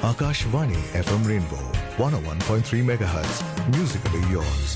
Akashvani FM Rainbow 101.3 MHz. Musically yours.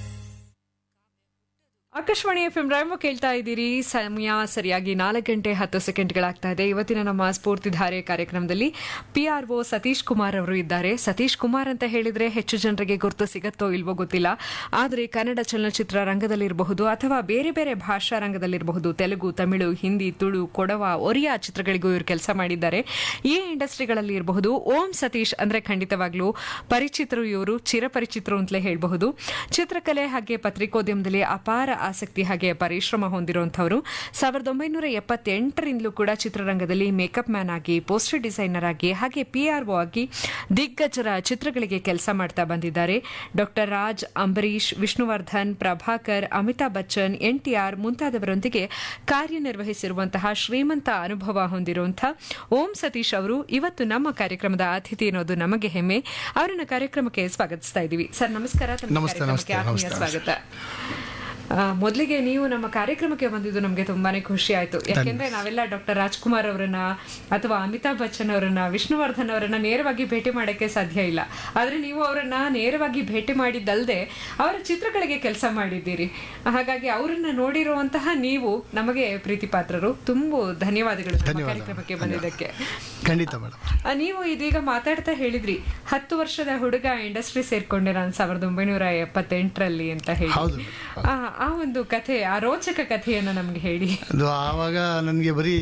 Akashvani F M ರಾಯಮ್ಮ ಕೇಳ್ತಾ ಇದ್ದೀರಿ ಸಮಯ ಸರಿಯಾಗಿ ನಾಲ್ಕು ಗಂಟೆ ಹತ್ತು ಸೆಕೆಂಡ್ಗಳಾಗ್ತಾ ಇದೆ ಇವತ್ತಿನ ನಮ್ಮ ಸ್ಫೂರ್ತಿಧಾರೆ ಕಾರ್ಯಕ್ರಮದಲ್ಲಿ P R O Satish Kumar ಅವರು ಇದ್ದಾರೆ ಸತೀಶ್ ಕುಮಾರ್ ಅಂತ ಹೇಳಿದ್ರೆ ಹೆಚ್ಚು ಜನರಿಗೆ ಗುರುತು ಸಿಗತ್ತೋ ಇಲ್ವೋ ಗೊತ್ತಿಲ್ಲ ಆದರೆ ಕನ್ನಡ ಚಲನಚಿತ್ರ ರಂಗದಲ್ಲಿರಬಹುದು ಅಥವಾ ಬೇರೆ ಬೇರೆ ಭಾಷಾ ರಂಗದಲ್ಲಿರಬಹುದು ತೆಲುಗು ತಮಿಳು ಹಿಂದಿ ತುಳು ಕೊಡವ ಒರಿಯಾ ಚಿತ್ರಗಳಿಗೂ ಇವರು ಕೆಲಸ ಮಾಡಿದ್ದಾರೆ ಈ ಇಂಡಸ್ಟ್ರಿಗಳಲ್ಲಿ ಇರಬಹುದು ಓಂ ಸತೀಶ್ ಅಂದ್ರೆ ಖಂಡಿತವಾಗ್ಲೂ ಪರಿಚಿತರು ಇವರು ಚಿರಪರಿಚಿತರು ಅಂತಲೇ ಹೇಳಬಹುದು ಚಿತ್ರಕಲೆ ಹಾಗೆ ಪತ್ರಿಕೋದ್ಯಮದಲ್ಲಿ ಅಪಾರ ಆಸಕ್ತಿ ಹಾಗೆ ಪರಿಶ್ರಮ ಹೊಂದಿರುವಂತವರು ಸಾವಿರದ ಒಂಬೈನೂರ ಎಪ್ಪತ್ತೆಂಟರಿಂದಲೂ ಕೂಡ ಚಿತ್ರರಂಗದಲ್ಲಿ ಮೇಕಪ್ ಮ್ಯಾನ್ ಆಗಿ ಪೋಸ್ಟರ್ ಡಿಸೈನರ್ ಆಗಿ ಹಾಗೆ ಪಿಆರ್ಒ ಆಗಿ ದಿಗ್ಗಜರ ಚಿತ್ರಗಳಿಗೆ ಕೆಲಸ ಮಾಡ್ತಾ ಬಂದಿದ್ದಾರೆ ಡಾಕ್ಟರ್ ರಾಜ್ ಅಂಬರೀಶ್ ವಿಷ್ಣುವರ್ಧನ್ ಪ್ರಭಾಕರ್ ಅಮಿತಾಬ್ ಬಚ್ಚನ್ ಎನ್ಟಿಆರ್ ಮುಂತಾದವರೊಂದಿಗೆ ಕಾರ್ಯನಿರ್ವಹಿಸಿರುವಂತಹ ಶ್ರೀಮಂತ ಅನುಭವ ಹೊಂದಿರುವಂತಹ ಓಂ ಸತೀಶ್ ಅವರು ಇವತ್ತು ನಮ್ಮ ಕಾರ್ಯಕ್ರಮದ ಅತಿಥಿ ಅನ್ನೋದು ನಮಗೆ ಹೆಮ್ಮೆ ಅವರನ್ನ ಕಾರ್ಯಕ್ರಮಕ್ಕೆ ಸ್ವಾಗತಿಸ್ತಾ ಇದ್ದೀವಿ ಸರ್ ನಮಸ್ಕಾರ ತಮ್ಮ ನಮಸ್ತೆ, ಕಾರ್ಯಕ್ರಮಕ್ಕೆ ನಮಸ್ತೆ, ಆತ್ಮೀಯ ನಮಸ್ತೆ, ಸ್ವಾಗತ ಆ, ಮೊದಲಿಗೆ ನೀವು ನಮ್ಮ ಕಾರ್ಯಕ್ರಮಕ್ಕೆ ಬಂದಿದ್ದು ನಮಗೆ ತುಂಬಾನೇ ಖುಷಿ ಆಯ್ತು ಯಾಕೆಂದ್ರೆ ನಾವೆಲ್ಲ ಡಾಕ್ಟರ್ ರಾಜ್ಕುಮಾರ್ ಅವರನ್ನ ಅಥವಾ ಅಮಿತಾಬ್ ಬಚ್ಚನ್ ಅವರನ್ನ ವಿಷ್ಣುವರ್ಧನ್ ಅವರನ್ನ ನೇರವಾಗಿ ಭೇಟಿ ಮಾಡಕ್ಕೆ ಸಾಧ್ಯ ಇಲ್ಲ ಆದ್ರೆ ನೀವು ಅವರನ್ನ ನೇರವಾಗಿ ಭೇಟಿ ಮಾಡಿದ್ದಲ್ದೆ ಅವರ ಚಿತ್ರಗಳಿಗೆ ಕೆಲಸ ಮಾಡಿದ್ದೀರಿ ಹಾಗಾಗಿ ಅವರನ್ನ ನೋಡಿರುವಂತಹ ನೀವು ನಮಗೆ ಪ್ರೀತಿ ಪಾತ್ರರು ತುಂಬು ಧನ್ಯವಾದಗಳು ನಮ್ಮ ಧನ್ಯವಾದ. ಕಾರ್ಯಕ್ರಮಕ್ಕೆ ಬಂದಿದ್ದಕ್ಕೆ ಖಂಡಿತ ಮೇಡಮ್ ಆ, ನೀವು ಇದೀಗ ಮಾತಾಡ್ತಾ ಹೇಳಿದ್ರಿ ಹತ್ತು ವರ್ಷದ ಹುಡುಗ ಇಂಡಸ್ಟ್ರಿ ಸೇರ್ಕೊಂಡೆ ನಾನು ಸಾವಿರದ ಒಂಬೈನೂರ ಎಪ್ಪತ್ತೆಂಟರಲ್ಲಿ ಅಂತ ಹೇಳಿ ಹೌದು. ಆ, ಆ ಒಂದು ಕಥೆ ಆ ರೋಚಕ ಕಥೆಯನ್ನ ನಮ್ಗೆ ಹೇಳಿ ಅದು ಆವಾಗ ನನಗೆ ಬರೀ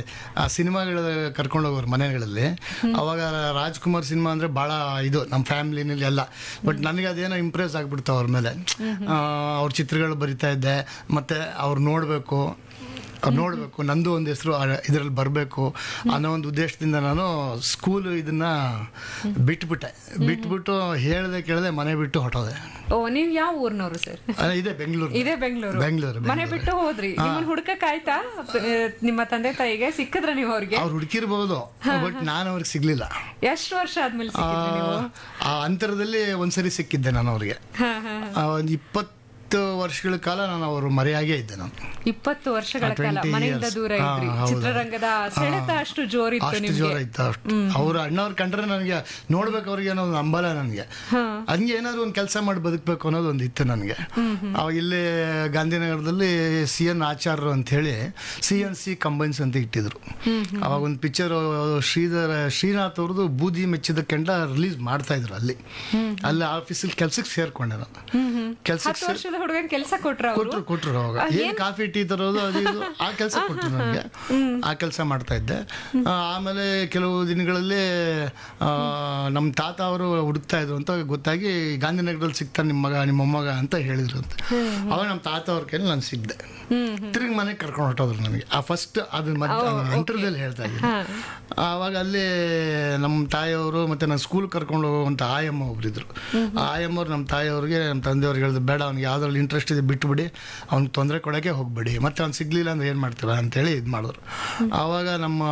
ಆ ಸಿನಿಮಾಗಳ ಕರ್ಕೊಂಡು ಹೋಗೋರು ಮನೆಗಳಲ್ಲಿ ಅವಾಗ ರಾಜ್ಕುಮಾರ್ ಸಿನಿಮಾ ಅಂದ್ರೆ ಬಹಳ ಇದು ನಮ್ಮ ಫ್ಯಾಮಿಲಿನಲ್ಲಿ ಎಲ್ಲ ಬಟ್ ನನಗೆ ಅದೇನೋ ಇಂಪ್ರೆಸ್ ಆಗ್ಬಿಡ್ತು ಅವ್ರ ಮೇಲೆ ಆ, ಅವ್ರ ಚಿತ್ರಗಳು ಬರಿತಾ ಇದ್ದೆ ಮತ್ತೆ ಅವ್ರು ನೋಡಬೇಕು ಅವ್ರು ನೋಡಬೇಕು ನಂದು ಒಂದು ಹೆಸರು ಇದರಲ್ಲಿ ಬರಬೇಕು ಅನ್ನೋ ಒಂದು ಉದ್ದೇಶದಿಂದ ನಾನು ಸ್ಕೂಲ್ ಇದನ್ನ ಬಿಟ್ಬಿಟ್ಟೆ ಬಿಟ್ಬಿಟ್ಟು ಹೇಳ್ದೆ ಕೇಳದೆ ಮನೆ ಬಿಟ್ಟು ಹೊಟ್ಟೋದೆ ಓ ನೀವು ಯಾವ ಊರ್ನವರು ಸರ್ ಆ, ಇದೆ ಬೆಂಗಳೂರು ಇದೇ ಬೆಂಗಳೂರು ಬೆಂಗಳೂರು ಮನೆ ಬೆಂಗಳೂರು. ಬಿಟ್ಟು ಹೋದ್ರಿ ನಿಮ್ಮನ್ನ ಹುಡುಕಕ್ ಆಯ್ತಾ ನಿಮ್ಮ ತಂದೆ ತಾಯಿಗೆ ಸಿಕ್ಕಿದ್ರ ನೀವು ಅವ್ರಿಗೆ ಅವ್ರು ಹುಡುಕಿರ್ಬೋದು ಬಟ್ ನಾನು ಅವ್ರಿಗೆ ಸಿಗ್ಲಿಲ್ಲ ಎಷ್ಟು ವರ್ಷ ಆದ್ಮೇಲೆ ಆ, ಸಿಕ್ಕಿದ್ರಿ ನೀವು ಆ ಅಂತರದಲ್ಲಿ ಒಂದ್ಸರಿ ಸಿಕ್ಕಿದ್ದೆ ನಾನು ಅವ್ರಿಗೆ ಹಾ ಹಾ ಆ, ಒಂದು ಇಪ್ಪತ್ತು ವರ್ಷಗಳ ಕಾಲ ನಾನು ಅವರು ಮರೆಯಾಗೇ ಇದ್ದೆ ನಾನು ಇಪ್ಪತ್ತು ವರ್ಷಗಳ ಆ, ಕಾಲ 20 ಮನೆಯಿಂದ years. ದೂರ ಹಾ, ಇದ್ರಿ ಹೌದು. ಚಿತ್ರರಂಗದ ಸೆಳೆತ ಅಷ್ಟು ಜೋರಿತ್ತು ಅಷ್ಟು ನಿಮ್ಗೆ ಜೋರ ಇತ್ತು ಅಷ್ಟು ಅವ್ರ ಅಣ್ಣವ್ರ ಕಂಡ್ರೆ ನನಗೆ ನೋಡ್ಬೇಕು ಅವ್ರಿಗೆ ಅನ್ನೋದು ನಂಬಲ್ಲ ನನಗೆ ಹಂಗೆ ಏನಾದ್ರು ಒಂದು ಕೆಲಸ ಮಾಡಿ ಬದುಕಬೇಕು ಅನ್ನೋದು ಒಂದು ಇತ್ತು ನನಗೆ ಅವಾಗ ಇಲ್ಲಿ ಗಾಂಧಿನಗರದಲ್ಲಿ ಸಿ ಎನ್ ಆಚಾರ್ಯರು ಅಂತ ಹೇಳಿ ಸಿ ಎನ್ ಸಿ ಕಂಬೈನ್ಸ್ ಅಂತ ಇಟ್ಟಿದ್ರು ಅವಾಗ ಒಂದು ಪಿಕ್ಚರ್ ಶ್ರೀಧರ ಶ್ರೀನಾಥ್ ಅವ್ರದ್ದು ಬೂದಿ ಮೆಚ್ಚಿದ ಕೆಂಡ ರಿಲೀಸ್ ಮಾಡ್ತಾ ಇದ್ರು ಅಲ್ಲಿ ಅಲ್ಲಿ ಆಫೀಸಲ್ಲಿ ಕೆಲ್ಸಕ್ಕೆ ಸೇರ್ಕೊಂಡೆ ನಾನು ಕೆಲ್ಸಕ್ಕೆ ಹತ್ತು ವರ್ಷದ ಹುಡುಗನ್ ಕೆಲಸ ಕೊಟ್ರ ಅವರು ಕೊಟ್ರು ಕೊಟ್ರು ಅವಾಗ ಏನ್ ಕಾಫಿ ಟೀ ತರೋದು ಅದು ಇದು ಆ ಕೆಲಸ ಕೊಟ್ರು ನನಗೆ ಆ ಕೆಲಸ ಮಾಡ್ತಾ ಇದ್ದೆ ಆ, ಆಮೇಲೆ ಕೆಲವು ದಿನಗಳಲ್ಲಿ ಆ, ನಮ್ಮ ತಾತ ಅವರು ಹುಡುಕ್ತಾ ಇದ್ರು ಅಂತ ಗೊತ್ತಾಗಿ ಗಾಂಧಿನಗರದಲ್ಲಿ ಸಿಗ್ತಾನೆ ನಿಮ್ಮ ಮಗ ನಿಮ್ಮ ಮೊಮ್ಮಗ ಅಂತ ಹೇಳಿದ್ರು ಅಂತ ಅವಾಗ ನಮ್ಮ ತಾತ ಅವ್ರ ಕೈಲಿ ನಾನು ಸಿಗ್ದೆ ತಿರುಗಿ ಮನೆಗೆ ಕರ್ಕೊಂಡು ಹೊಟ್ಟೋದ್ರು ನನಗೆ ಆ ಫಸ್ಟ್ ಅದನ್ನ ಮಧ್ಯ ಇಂಟರ್ವ್ಯೂದಲ್ಲಿ ಹೇಳ್ತಾ ಇದ್ದೀನಿ ಆವಾಗ ಅಲ್ಲಿ ನಮ್ಮ ತಾಯಿಯವರು ಮತ್ತೆ ನಾನು ಸ್ಕೂಲ್ ಕರ್ಕೊಂಡು ಹೋಗುವಂಥ ಆಯಮ್ಮ ಒಬ್ರಿದ್ರು ಆ ಆಯಮ್ಮವ್ರು ನಮ್ಮ ತಾಯಿಯವ್ರಿಗೆ ನಮ್ಮ ತಂದೆಯವ್ರಿಗೆ ಹೇಳಿದ್ರು ಬೇಡ ಅವ್ನಿಗೆ ಯಾವ್ದ್ರಲ್ಲಿ ಇಂಟ್ರೆಸ್ಟ್ ಇದೆ ಬಿಟ್ಬಿಡಿ ಅವ್ನಿಗೆ ತೊಂದರೆ ಕೊಡೋಕ್ಕೆ ಹೋಗ್ಬೇಡಿ ಮತ್ತೆ ಅವ್ನು ಸಿಗ್ಲಿಲ್ಲ ಅಂದ್ರೆ ಏನು ಮಾಡ್ತೀರಾ ಅಂತೇಳಿ ಇದು ಮಾಡಿದ್ರು ಆವಾಗ ನಮ್ಮ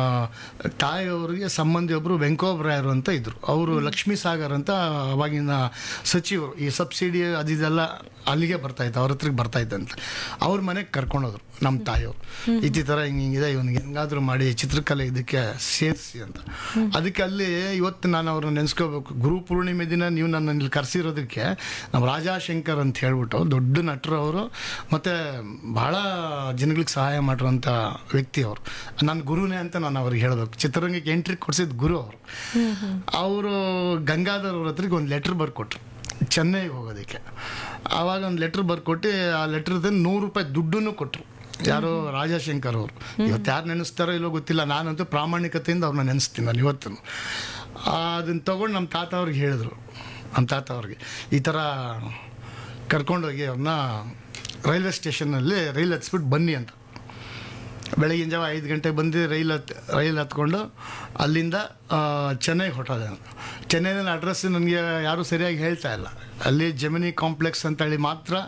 ತಾಯಿಯವ್ರಿಗೆ ಸಂಬಂಧಿ ಒಬ್ಬರು ವೆಂಕೋಬ್ರಾಯರು ಅಂತ ಇದ್ರು ಅವರು ಲಕ್ಷ್ಮೀ ಸಾಗರ್ ಅಂತ ಅವಾಗಿನ ಸಚಿವರು ಈ ಸಬ್ಸಿಡಿ ಅದಿದೆಲ್ಲ ಅಲ್ಲಿಗೆ ಬರ್ತಾ ಇತ್ತು ಅವ್ರ ಹತ್ರಕ್ಕೆ ಬರ್ತಾ ಇದ್ದಂತೆ ಅವ್ರ ಮನೆಗೆ ಕರ್ಕೊಂಡೋದ್ರು ನಮ್ಮ ತಾಯಿಯವರು ಈ ಥರ ಹಿಂಗೆ ಹಿಂಗಿದೆ ಇವನಿಗೆ ಹೆಂಗಾದ್ರೂ ಮಾಡಿ ಚಿತ್ರಕಲೆ ಇದಕ್ಕೆ ಸೇರಿಸಿ ಅಂತ ಅದಕ್ಕೆ ಅಲ್ಲಿ ಇವತ್ತು ನಾನು ಅವ್ರನ್ನ ನೆನೆಸ್ಕೋಬೇಕು ಗುರು ಪೂರ್ಣಿಮೆ ದಿನ ನೀವು ನನ್ನ ಇಲ್ಲಿ ಕರೆಸಿರೋದಕ್ಕೆ ನಮ್ಮ ರಾಜಾಶಂಕರ್ ಅಂತ ಹೇಳ್ಬಿಟ್ಟು ದೊಡ್ಡ ನಟರು ಅವರು ಮತ್ತು ಭಾಳ ಜನಗಳಿಗೆ ಸಹಾಯ ಮಾಡಿರೋಂಥ ವ್ಯಕ್ತಿ ಅವರು ನನ್ನ ಗುರುನೇ ಅಂತ ನಾನು ಅವ್ರಿಗೆ ಹೇಳಬೇಕು ಚಿತ್ರರಂಗಕ್ಕೆ ಎಂಟ್ರಿ ಕೊಡ್ಸಿದ ಗುರು ಅವರು ಅವರು ಗಂಗಾಧರ್ ಅವ್ರ ಹತ್ರಕ್ಕೆ ಒಂದು ಲೆಟ್ರ್ ಬರ್ಕೊಟ್ರು ಚೆನ್ನೈಗೆ ಹೋಗೋದಕ್ಕೆ ಆವಾಗ ಒಂದು ಲೆಟ್ರ್ ಬರ್ಕೊಟ್ಟು ಆ ಲೆಟ್ರ್ ನೂರು ರೂಪಾಯಿ ದುಡ್ಡನ್ನು ಕೊಟ್ಟರು ಯಾರು ರಾಜಶಂಕರ್ ಅವರು ಇವತ್ತು ಯಾರು ನೆನೆಸ್ತಾರೋ ಇಲ್ಲೋ ಗೊತ್ತಿಲ್ಲ ನಾನಂತೂ ಪ್ರಾಮಾಣಿಕತೆಯಿಂದ ಅವ್ರನ್ನ ನೆನೆಸ್ತೀನಿ ನಾನು ಇವತ್ತು ಅದನ್ನು ತೊಗೊಂಡು ನಮ್ಮ ತಾತ ಅವ್ರಿಗೆ ಹೇಳಿದ್ರು ನಮ್ಮ ತಾತ ಅವ್ರಿಗೆ ಈ ಥರ ಕರ್ಕೊಂಡೋಗಿ ಅವ್ರನ್ನ ರೈಲ್ವೆ ಸ್ಟೇಷನ್ನಲ್ಲಿ ರೈಲ್ ಹತ್ಸ್ಬಿಟ್ಟು ಬನ್ನಿ ಅಂತ ಬೆಳಗಿನ ಜಾವ ಐದು ಗಂಟೆಗೆ ಬಂದು ರೈಲ್ ಹತ್ ರೈಲ್ ಹತ್ಕೊಂಡು ಅಲ್ಲಿಂದ ಆ, ಚೆನ್ನೈಗೆ ಹೊರಟೋದೆ ನಾನು ಚೆನ್ನೈನಲ್ಲಿ ಅಡ್ರೆಸ್ ನನಗೆ ಯಾರೂ ಸರಿಯಾಗಿ ಹೇಳ್ತಾ ಇಲ್ಲ ಅಲ್ಲಿ ಜಮಿನಿ ಕಾಂಪ್ಲೆಕ್ಸ್ ಅಂತ ಹೇಳಿ ಮಾತ್ರ